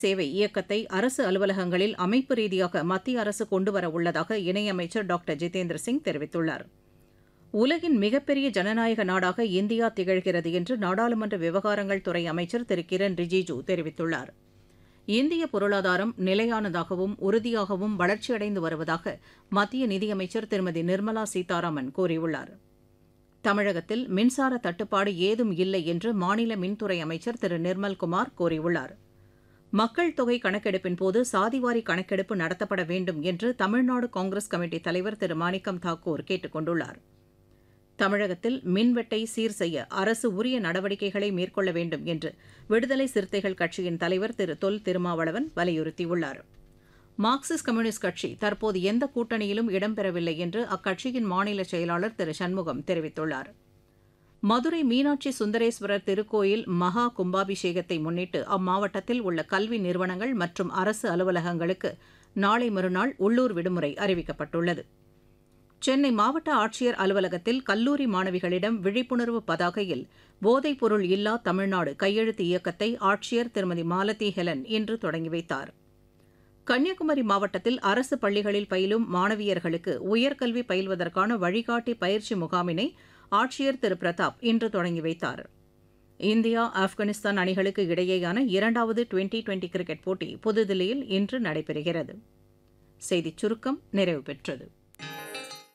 சேவை இயக்கத்தை அரசு அலுவலகங்களில் அமைப்பு ரீதியாக மத்திய அரசு கொண்டுவர உள்ளதாக இணையமைச்சர் டாக்டர் ஜிதேந்திர சிங் தெரிவித்துள்ளார் உலகின் மிகப்பெரிய ஜனநாயக நாடாக இந்தியா திகழ்கிறது என்று நாடாளுமன்ற விவகாரங்கள் துறை அமைச்சர் திரு கிரண் ரிஜிஜூ தெரிவித்துள்ளார் இந்திய பொருளாதாரம் நிலையானதாகவும் உறுதியாகவும் வளர்ச்சியடைந்து வருவதாக மத்திய நிதியமைச்சர் திருமதி நிர்மலா சீதாராமன் கூறியுள்ளார் தமிழகத்தில் மின்சார தட்டுப்பாடு ஏதும் இல்லை என்று மாநில மின்துறை அமைச்சர் திரு நிர்மல்குமார் கூறியுள்ளார் மக்கள் தொகை கணக்கெடுப்பின் போது சாதிவாரி கணக்கெடுப்பு நடத்தப்பட வேண்டும் என்று தமிழ்நாடு காங்கிரஸ் கமிட்டி தலைவர் திரு மாணிக்கம் தாக்கூர் கேட்டுக் கொண்டுள்ளார் தமிழகத்தில் மின்வெட்டை சீர் செய்ய அரசு உரிய நடவடிக்கைகளை மேற்கொள்ள வேண்டும் என்று விடுதலை சிறுத்தைகள் கட்சியின் தலைவர் திரு தொல் திருமாவளவன் வலியுறுத்தியுள்ளார் மார்க்சிஸ்ட் கம்யூனிஸ்ட் கட்சி தற்போது எந்த கூட்டணியிலும் இடம்பெறவில்லை என்று அக்கட்சியின் மாநில செயலாளர் திரு சண்முகம் தெரிவித்துள்ளார் மதுரை மீனாட்சி சுந்தரேஸ்வரர் திருக்கோயில் மகா கும்பாபிஷேகத்தை முன்னிட்டு அம்மாவட்டத்தில் உள்ள கல்வி நிறுவனங்கள் மற்றும் அரசு அலுவலகங்களுக்கு நாளை மறுநாள் உள்ளூர் விடுமுறை அறிவிக்கப்பட்டுள்ளது சென்னை மாவட்ட ஆட்சியர் அலுவலகத்தில் கல்லூரி மாணவிகளிடம் விழிப்புணர்வு பதாகையில் போதைப்பொருள் இல்லா தமிழ்நாடு கையெழுத்து இயக்கத்தை ஆட்சியர் திருமதி மாலதி ஹெலன் இன்று தொடங்கி வைத்தார் கன்னியாகுமரி மாவட்டத்தில் அரசு பள்ளிகளில் பயிலும் மாணவியர்களுக்கு உயர்கல்வி பயில்வதற்கான வழிகாட்டி பயிற்சி முகாமினை ஆட்சியர் திரு பிரதாப் இன்று தொடங்கி வைத்தார் இந்தியா ஆப்கானிஸ்தான் அணிகளுக்கு இடையேயான இரண்டாவது டுவெண்டி டுவெண்டி கிரிக்கெட் போட்டி புதுதில்லியில் இன்று நடைபெறுகிறது செய்திச் சுருக்கம் நிறைவு பெற்றது